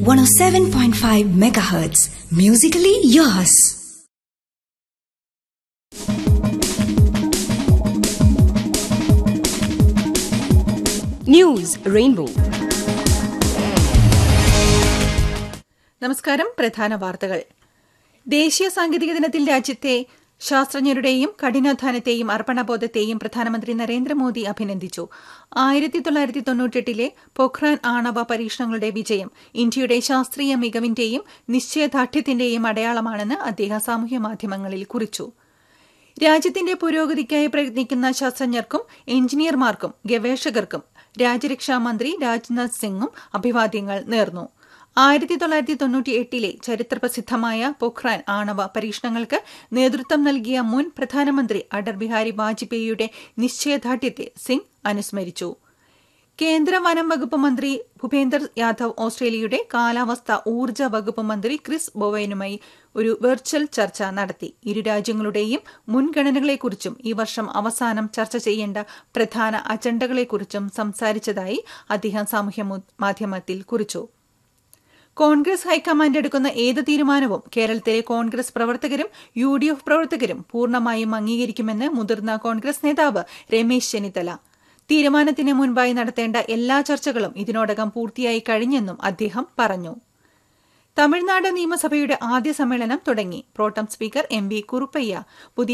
107.5 megahertz. Musically yours. News Rainbow നമസ്കാരം പ്രധാന വാർത്തകൾ ദേശീയ സാങ്കേതിക ദിനത്തിൽ രാജ്യത്തെ ശാസ്ത്രജ്ഞരുടെയും കഠിനാധ്വാനത്തെയും അർപ്പണബോധത്തെയും പ്രധാനമന്ത്രി നരേന്ദ്രമോദി അഭിനന്ദിച്ചു ആയിരത്തി തൊള്ളായിരത്തി തൊണ്ണൂറ്റെട്ടിലെ പൊഖ്രാൻ ആണവ പരീക്ഷണങ്ങളുടെ വിജയം ഇന്ത്യയുടെ ശാസ്ത്രീയ മികവിന്റെയും നിശ്ചയദാർഢ്യത്തിന്റെയും അടയാളമാണെന്ന് അദ്ദേഹം സാമൂഹ്യമാധ്യമങ്ങളിൽ കുറിച്ചു രാജ്യത്തിന്റെ പുരോഗതിക്കായി പ്രയത്നിക്കുന്ന ശാസ്ത്രജ്ഞർക്കും എഞ്ചിനീയർമാർക്കും ഗവേഷകർക്കും രാജ്യരക്ഷാ മന്ത്രി രാജ്നാഥ് സിംഗും അഭിവാദ്യങ്ങൾ നേർന്നു ആയിരത്തി തൊള്ളായിരത്തി തൊണ്ണൂറ്റി എട്ടിലെ ചരിത്രപ്രസിദ്ധമായ പൊഖ്രാൻ ആണവ പരീക്ഷണങ്ങൾക്ക് നേതൃത്വം നൽകിയ മുൻ പ്രധാനമന്ത്രി അടൽ ബിഹാരി വാജ്പേയിയുടെ നിശ്ചയദാർഢ്യത്തെ സിംഗ് അനുസ്മരിച്ചു കേന്ദ്ര വനം വകുപ്പ് മന്ത്രി ഭൂപേന്ദർ യാദവ് ഓസ്ട്രേലിയയുടെ കാലാവസ്ഥ ഊർജ്ജ വകുപ്പ് മന്ത്രി ക്രിസ് ബൊവൈനുമായി ഒരു വെർച്വൽ ചർച്ച നടത്തി ഇരു രാജ്യങ്ങളുടെയും മുൻഗണനകളെക്കുറിച്ചും ഈ വർഷം അവസാനം ചർച്ച ചെയ്യേണ്ട പ്രധാന അജണ്ടകളെക്കുറിച്ചും സംസാരിച്ചതായി അദ്ദേഹം സാമൂഹ്യ മാധ്യമത്തിൽ കുറിച്ചു കോൺഗ്രസ് ഹൈക്കമാൻഡ് എടുക്കുന്ന ഏത് തീരുമാനവും കേരളത്തിലെ കോൺഗ്രസ് പ്രവർത്തകരും യു ഡി എഫ് പ്രവർത്തകരും പൂർണ്ണമായും അംഗീകരിക്കുമെന്ന് മുതിർന്ന കോൺഗ്രസ് നേതാവ് രമേശ് ചെന്നിത്തല തീരുമാനത്തിന് മുൻപായി നടത്തേണ്ട എല്ലാ ചർച്ചകളും ഇതിനോടകം പൂർത്തിയായി കഴിഞ്ഞെന്നും അദ്ദേഹം പറഞ്ഞു തമിഴ്നാട് നിയമസഭയുടെ ആദ്യ സമ്മേളനം തുടങ്ങി protem speaker M V Kuruppaiah പുതിയ